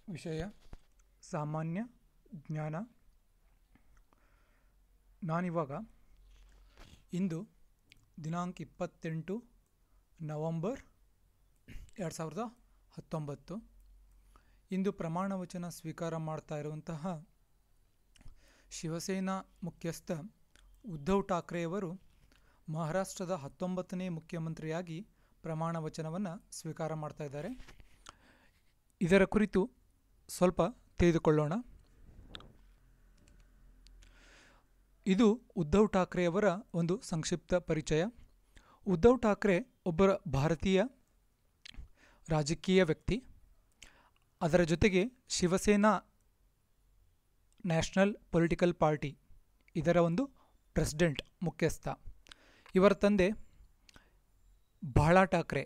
ವಿಷಯ ಸಾಮಾನ್ಯ ಜ್ಞಾನ ನಾನಿವಾಗ ಇಂದು ದಿನಾಂಕ ಇಪ್ಪತ್ತೆಂಟು ನವಂಬರ್ ಎರಡು ಸಾವಿರದ ಹತ್ತೊಂಬತ್ತು ಇಂದು ಪ್ರಮಾಣ ವಚನ ಸ್ವೀಕಾರ ಮಾಡ್ತಾ ಇರುವಂತಹ ಶಿವಸೇನಾ ಮುಖ್ಯಸ್ಥ ಉದ್ಧವ್ ಠಾಕ್ರೆಯವರು ಮಹಾರಾಷ್ಟ್ರದ ಹತ್ತೊಂಬತ್ತನೇ ಮುಖ್ಯಮಂತ್ರಿಯಾಗಿ ಪ್ರಮಾಣ ವಚನವನ್ನು ಸ್ವೀಕಾರ ಮಾಡ್ತಾ ಇದ್ದಾರೆ ಇದರ ಕುರಿತು ಸ್ವಲ್ಪ ತಿಳಿದುಕೊಳ್ಳೋಣ ಇದು ಉದ್ಧವ್ ಠಾಕ್ರೆಯವರ ಒಂದು ಸಂಕ್ಷಿಪ್ತ ಪರಿಚಯ ಉದ್ಧವ್ ಠಾಕ್ರೆ ಒಬ್ಬರ ಭಾರತೀಯ ರಾಜಕೀಯ ವ್ಯಕ್ತಿ ಅದರ ಜೊತೆಗೆ ಶಿವಸೇನಾ ನ್ಯಾಷನಲ್ ಪೊಲಿಟಿಕಲ್ ಪಾರ್ಟಿ ಇದರ ಒಂದು ಪ್ರೆಸಿಡೆಂಟ್ ಮುಖ್ಯಸ್ಥ ಇವರ ತಂದೆ ಬಾಳಾ ಠಾಕ್ರೆ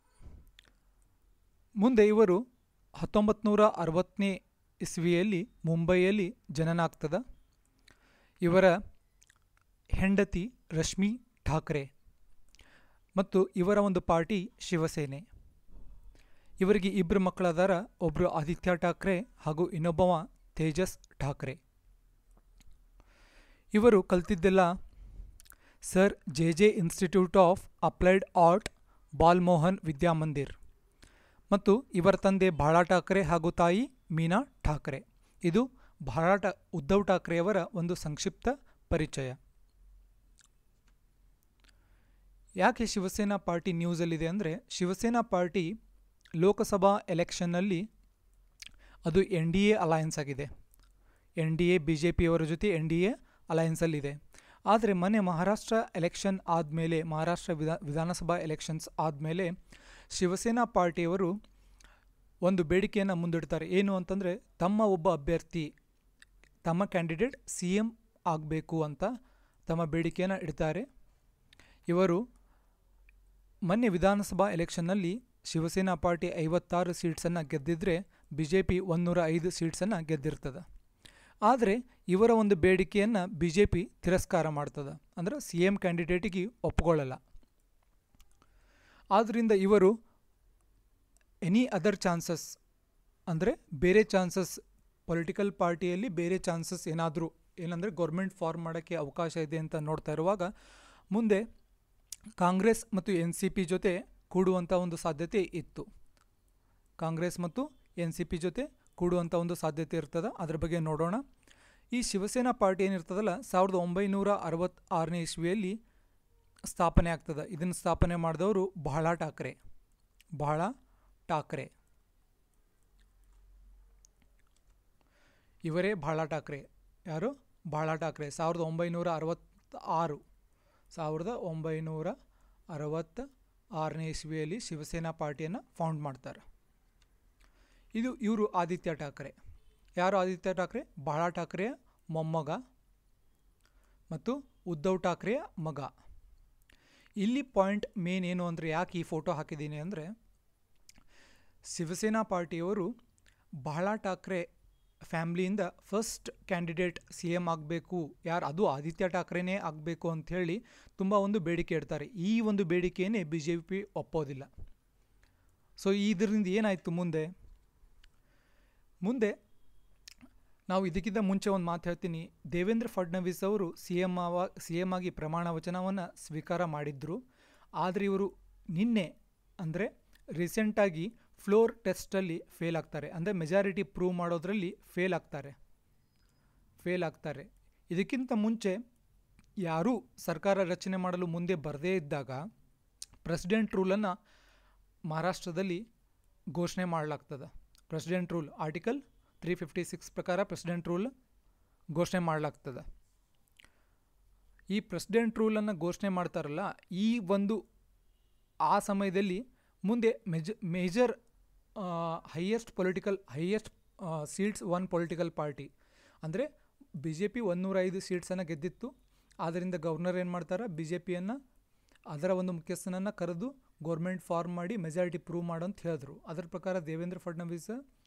ಮುಂದೆ ಇವರು ಹತ್ತೊಂಬತ್ತು ನೂರ ಅರವತ್ತನೇ ಇಸ್ವಿಯಲ್ಲಿ ಮುಂಬೈಯಲ್ಲಿ ಜನನ ಆಗ್ತದ ಇವರ ಹೆಂಡತಿ ರಶ್ಮಿ ಠಾಕ್ರೆ ಮತ್ತು ಇವರ ಒಂದು ಪಾರ್ಟಿ ಶಿವಸೇನೆ ಇವರಿಗೆ ಇಬ್ಬರು ಮಕ್ಕಳದಾರ ಒಬ್ಬರು ಆದಿತ್ಯ ಠಾಕ್ರೆ ಹಾಗೂ ಇನ್ನೊಬ್ಬವ ತೇಜಸ್ ಠಾಕ್ರೆ ಇವರು ಕಲ್ತಿದ್ದೆಲ್ಲ sir J J institute of applied art Balmohan Vidyamandir ಮತ್ತು ಇವರ ತಂದೆ ಬಾಳಾ ಠಾಕ್ರೆ ಹಾಗೂ ತಾಯಿ ಮೀನಾ ಠಾಕ್ರೆ ಇದು ಬಾಳಾ ಠಾ ಉದ್ಧವ್ ಠಾಕ್ರೆಯವರ ಒಂದು ಸಂಕ್ಷಿಪ್ತ ಪರಿಚಯ ಯಾಕೆ ಶಿವಸೇನಾ ಪಾರ್ಟಿ ನ್ಯೂಸಲ್ಲಿದೆ ಅಂದರೆ ಶಿವಸೇನಾ ಪಾರ್ಟಿ ಲೋಕಸಭಾ ಎಲೆಕ್ಷನ್ನಲ್ಲಿ ಅದು ಎನ್ ಡಿ ಎ ಅಲಯನ್ಸ್ ಆಗಿದೆ N D A B J ಪಿಯವರ ಜೊತೆ ಎನ್ ಡಿ ಎ ಅಲಯನ್ಸಲ್ಲಿದೆ ಆದರೆ ಮೊನ್ನೆ ಮಹಾರಾಷ್ಟ್ರ ಎಲೆಕ್ಷನ್ ಆದಮೇಲೆ ಮಹಾರಾಷ್ಟ್ರ ವಿಧಾ ವಿಧಾನಸಭಾ ಎಲೆಕ್ಷನ್ಸ್ ಆದಮೇಲೆ ಶಿವಸೇನಾ ಪಾರ್ಟಿಯವರು ಒಂದು ಬೇಡಿಕೆಯನ್ನು ಮುಂದಿಡ್ತಾರೆ ಏನು ಅಂತಂದರೆ ತಮ್ಮ ಒಬ್ಬ ಅಭ್ಯರ್ಥಿ ತಮ್ಮ ಕ್ಯಾಂಡಿಡೇಟ್ ಸಿ ಎಮ್ ಆಗಬೇಕು ಅಂತ ತಮ್ಮ ಬೇಡಿಕೆಯನ್ನು ಇಡ್ತಾರೆ ಇವರು ಮೊನ್ನೆ ವಿಧಾನಸಭಾ ಎಲೆಕ್ಷನ್ನಲ್ಲಿ ಶಿವಸೇನಾ ಪಾರ್ಟಿ ಐವತ್ತಾರು ಸೀಟ್ಸನ್ನು ಗೆದ್ದಿದ್ರೆ ಬಿ ಜೆ ಪಿ ಒಂದೂರ ಐದು ಸೀಟ್ಸನ್ನು ಗೆದ್ದಿರ್ತದೆ ಆದರೆ ಇವರ ಒಂದು ಬೇಡಿಕೆಯನ್ನು ಬಿ ಜೆ ಪಿ ತಿರಸ್ಕಾರ ಮಾಡ್ತದೆ ಅಂದರೆ ಸಿ ಎಮ್ ಕ್ಯಾಂಡಿಡೇಟಿಗೆ ಒಪ್ಕೊಳ್ಳಲ್ಲ ಆದ್ದರಿಂದ ಇವರು ಎನಿ ಅದರ್ ಚಾನ್ಸಸ್ ಅಂದರೆ ಬೇರೆ ಚಾನ್ಸಸ್ ಪೊಲಿಟಿಕಲ್ ಪಾರ್ಟಿಯಲ್ಲಿ ಬೇರೆ ಚಾನ್ಸಸ್ ಏನಾದರೂ ಏನಂದರೆ ಗೌರ್ಮೆಂಟ್ ಫಾರ್ಮ್ ಮಾಡೋಕ್ಕೆ ಅವಕಾಶ ಇದೆ ಅಂತ ನೋಡ್ತಾ ಇರುವಾಗ ಮುಂದೆ ಕಾಂಗ್ರೆಸ್ ಮತ್ತು ಎನ್ ಸಿ ಪಿ ಜೊತೆ ಕೂಡುವಂಥ ಒಂದು ಸಾಧ್ಯತೆ ಇತ್ತು ಕಾಂಗ್ರೆಸ್ ಮತ್ತು ಎನ್ ಸಿ ಪಿ ಜೊತೆ ಕೂಡುವಂಥ ಒಂದು ಸಾಧ್ಯತೆ ಇರ್ತದೆ ಅದ್ರ ಬಗ್ಗೆ ನೋಡೋಣ ಈ ಶಿವಸೇನಾ ಪಾರ್ಟಿ ಏನಿರ್ತದಲ್ಲ ಸಾವಿರದ ಒಂಬೈನೂರ ಅರವತ್ತಾರನೇ ಇಸ್ವಿಯಲ್ಲಿ ಸ್ಥಾಪನೆ ಆಗ್ತದೆ ಇದನ್ನು ಸ್ಥಾಪನೆ ಮಾಡಿದವರು ಬಹಳ ಠಾಕ್ರೆ ಬಹಳ ಠಾಕ್ರೆ ಇವರೇ ಬಾಳ ಠಾಕ್ರೆ ಯಾರು ಬಾಳ ಠಾಕ್ರೆ ಸಾವಿರದ ಒಂಬೈನೂರ ಅರವತ್ತಾರು ಸಾವಿರದ ಒಂಬೈನೂರ ಅರವತ್ತ ಆರನೇ ಇಸ್ವಿಯಲ್ಲಿ ಶಿವಸೇನಾ ಪಾರ್ಟಿಯನ್ನು ಫೌಂಡ್ ಮಾಡ್ತಾರೆ ಇದು ಇವರು ಆದಿತ್ಯ ಠಾಕ್ರೆ ಯಾರು ಆದಿತ್ಯ ಠಾಕ್ರೆ ಬಾಳ ಠಾಕ್ರೆಯ ಮೊಮ್ಮಗ ಮತ್ತು ಉದ್ಧವ್ ಠಾಕ್ರೆಯ ಮಗ ಇಲ್ಲಿ ಪಾಯಿಂಟ್ ಮೇನ್ ಏನು ಅಂದರೆ ಯಾಕೆ ಈ ಫೋಟೋ ಹಾಕಿದ್ದೀನಿ ಅಂದರೆ ಶಿವಸೇನಾ ಪಾರ್ಟಿಯವರು ಬಹಳ ಠಾಕ್ರೆ ಫ್ಯಾಮ್ಲಿಯಿಂದ ಫಸ್ಟ್ ಕ್ಯಾಂಡಿಡೇಟ್ ಸಿ ಎಮ್ ಆಗಬೇಕು ಯಾರು ಅದು ಆದಿತ್ಯ ಠಾಕ್ರೆನೇ ಆಗಬೇಕು ಅಂಥೇಳಿ ತುಂಬ ಒಂದು ಬೇಡಿಕೆ ಇಡ್ತಾರೆ ಈ ಒಂದು ಬೇಡಿಕೆಯೇ ಬಿ ಜೆ ಪಿ ಒಪ್ಪೋದಿಲ್ಲ ಸೊ ಇದರಿಂದ ಏನಾಯಿತು ಮುಂದೆ ಮುಂದೆ ನಾವು ಇದಕ್ಕಿಂತ ಮುಂಚೆ ಒಂದು ಮಾತು ಹೇಳ್ತೀನಿ ದೇವೇಂದ್ರ ಫಡ್ನವೀಸ್ ಅವರು ಸಿ ಎಮ್ ಆವ ಸಿ ಎಮ್ ಆಗಿ ಪ್ರಮಾಣ ವಚನವನ್ನು ಸ್ವೀಕಾರ ಮಾಡಿದ್ರು ಆದರೆ ಇವರು ನಿನ್ನೆ ಅಂದರೆ ರೀಸೆಂಟಾಗಿ ಫ್ಲೋರ್ ಟೆಸ್ಟಲ್ಲಿ ಫೇಲ್ ಆಗ್ತಾರೆ ಅಂದರೆ ಮೆಜಾರಿಟಿ ಪ್ರೂವ್ ಮಾಡೋದ್ರಲ್ಲಿ ಫೇಲ್ ಆಗ್ತಾರೆ ಫೇಲ್ ಆಗ್ತಾರೆ ಇದಕ್ಕಿಂತ ಮುಂಚೆ ಯಾರೂ ಸರ್ಕಾರ ರಚನೆ ಮಾಡಲು ಮುಂದೆ ಬರದೇ ಇದ್ದಾಗ ಪ್ರೆಸಿಡೆಂಟ್ ರೂಲನ್ನು ಮಹಾರಾಷ್ಟ್ರದಲ್ಲಿ ಘೋಷಣೆ ಮಾಡಲಾಗ್ತದೆ president rule article three fifty six ಪ್ರಕಾರ ಪ್ರೆಸಿಡೆಂಟ್ ರೂಲ್ ಘೋಷಣೆ ಮಾಡಲಾಗ್ತದೆ ಈ ಪ್ರೆಸಿಡೆಂಟ್ ರೂಲನ್ನು ಘೋಷಣೆ ಮಾಡ್ತಾರಲ್ಲ ಈ ಒಂದು ಆ ಸಮಯದಲ್ಲಿ ಮುಂದೆ ಮೆಜ major highest political highest seats one political party ಅಂದರೆ ಬಿ ಜೆ ಪಿ ಒಂದೂರ ಐದು ಸೀಟ್ಸನ್ನು ಗೆದ್ದಿತ್ತು ಆದ್ದರಿಂದ ಗವರ್ನರ್ ಏನು ಮಾಡ್ತಾರೆ ಬಿ ಜೆ ಪಿಯನ್ನು ಅದರ ಒಂದು ಮುಖ್ಯಸ್ಥನನ್ನು ಕರೆದು ಗೌರ್ಮೆಂಟ್ ಫಾರ್ಮ್ ಮಾಡಿ ಮೆಜಾರಿಟಿ ಪ್ರೂವ್ ಮಾಡು ಅಂತ ಹೇಳಿದ್ರು ಅದರ ಪ್ರಕಾರ ದೇವೇಂದ್ರ ಫಡ್ನವೀಸ್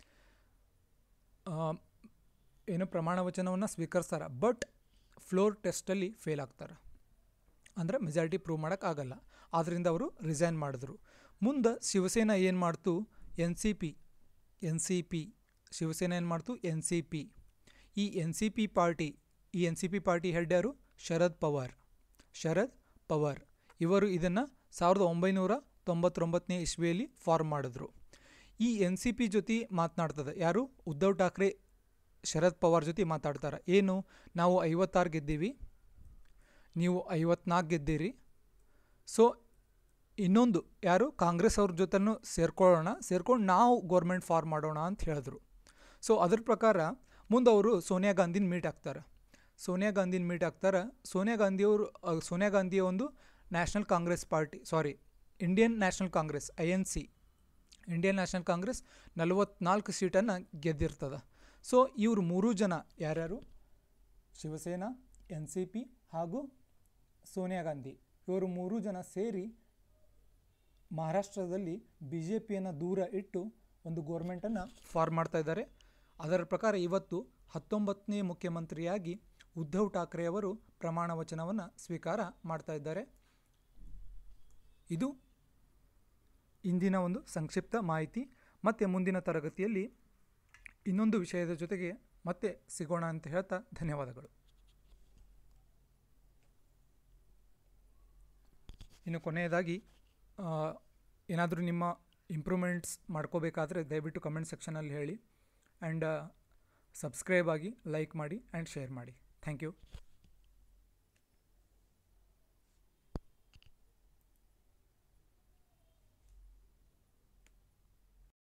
ಏನು ಪ್ರಮಾಣ ವಚನವನ್ನು ಸ್ವೀಕರಿಸ್ತಾರೆ ಬಟ್ ಫ್ಲೋರ್ ಟೆಸ್ಟಲ್ಲಿ ಫೇಲ್ ಆಗ್ತಾರೆ ಅಂದರೆ ಮೆಜಾರಿಟಿ ಪ್ರೂವ್ ಮಾಡೋಕ್ಕಾಗಲ್ಲ ಆದ್ದರಿಂದ ಅವರು ರಿಸೈನ್ ಮಾಡಿದ್ರು ಮುಂದೆ ಶಿವಸೇನಾ ಏನು ಮಾಡ್ತು N C P N C P Shiv Sena ಏನು ಮಾಡ್ತು ಎನ್ ಸಿ ಪಿ ಈ ಎನ್ ಸಿ ಪಿ ಪಾರ್ಟಿ ಈ N C P party head ಯಾರು ಶರದ್ ಪವಾರ್ ಶರದ್ ಪವಾರ್ ಇವರು ಇದನ್ನು ಸಾವಿರದ ಒಂಬೈನೂರ ತೊಂಬತ್ತೊಂಬತ್ತನೇ ಇಸ್ವಿಯಲ್ಲಿ ಫಾರ್ಮ್ ಮಾಡಿದ್ರು ಈ ಎನ್ ಸಿ ಪಿ ಜೊತೆ ಮಾತನಾಡ್ತದೆ ಯಾರು ಉದ್ಧವ್ ಠಾಕ್ರೆ ಶರದ್ ಪವಾರ್ ಜೊತೆ ಮಾತಾಡ್ತಾರೆ ಏನು ನಾವು ಐವತ್ತಾರು ಗೆದ್ದೀವಿ ನೀವು ಐವತ್ನಾಲ್ಕು ಗೆದ್ದೀರಿ ಸೊ ಇನ್ನೊಂದು ಯಾರು ಕಾಂಗ್ರೆಸ್ ಅವ್ರ ಜೊತೆನೂ ಸೇರ್ಕೊಳ್ಳೋಣ ಸೇರ್ಕೊಂಡು ನಾವು ಗೋರ್ಮೆಂಟ್ ಫಾರ್ಮ್ ಮಾಡೋಣ ಅಂತ ಹೇಳಿದ್ರು ಸೊ ಅದ್ರ ಪ್ರಕಾರ ಮುಂದೆ ಅವರು ಸೋನಿಯಾ ಗಾಂಧಿನ ಮೀಟ್ ಆಗ್ತಾರೆ ಸೋನಿಯಾ ಗಾಂಧಿನ ಮೀಟ್ ಆಗ್ತಾರೆ ಸೋನಿಯಾ ಗಾಂಧಿಯವರು ಅಹ್, ಸೋನಿಯಾ ಗಾಂಧಿಯ ಒಂದು national Congress party sorry Indian national Congress I N C Indian national Congress ನಲವತ್ನಾಲ್ಕು ಸೀಟನ್ನು ಗೆದ್ದಿರ್ತದೆ ಸೊ ಇವರು ಮೂರೂ ಜನ ಯಾರ್ಯಾರು ಶಿವಸೇನಾ ಎನ್ ಸಿ ಪಿ ಹಾಗೂ ಸೋನಿಯಾ ಗಾಂಧಿ ಇವರು ಮೂರೂ ಜನ ಸೇರಿ ಮಹಾರಾಷ್ಟ್ರದಲ್ಲಿ ಬಿ ಜೆ ಪಿಯನ್ನು ದೂರ ಇಟ್ಟು ಒಂದು ಗೋರ್ಮೆಂಟನ್ನು ಫಾರ್ಮ್ ಮಾಡ್ತಾ ಇದ್ದಾರೆ ಅದರ ಪ್ರಕಾರ ಇವತ್ತು ಹತ್ತೊಂಬತ್ತನೇ ಮುಖ್ಯಮಂತ್ರಿಯಾಗಿ ಉದ್ಧವ್ ಠಾಕ್ರೆ ಅವರು ಪ್ರಮಾಣ ವಚನವನ್ನು ಸ್ವೀಕಾರ ಮಾಡ್ತಾ ಇದ್ದಾರೆ ಇದು ಇಂದಿನ ಒಂದು ಸಂಕ್ಷಿಪ್ತ ಮಾಹಿತಿ ಮತ್ತು ಮುಂದಿನ ತರಗತಿಯಲ್ಲಿ ಇನ್ನೊಂದು ವಿಷಯದ ಜೊತೆಗೆ ಮತ್ತೆ ಸಿಗೋಣ ಅಂತ ಹೇಳ್ತಾ ಧನ್ಯವಾದಗಳು ಇನ್ನು ಕೊನೆಯದಾಗಿ ಏನಾದರೂ ನಿಮ್ಮ ಇಂಪ್ರೂವ್ಮೆಂಟ್ಸ್ ಮಾಡ್ಕೋಬೇಕಾದ್ರೆ ದಯವಿಟ್ಟು ಕಮೆಂಟ್ ಸೆಕ್ಷನಲ್ಲಿ ಹೇಳಿ ಆ್ಯಂಡ್ ಸಬ್ಸ್ಕ್ರೈಬ್ ಆಗಿ ಲೈಕ್ ಮಾಡಿ ಆ್ಯಂಡ್ ಶೇರ್ ಮಾಡಿ ಥ್ಯಾಂಕ್ ಯು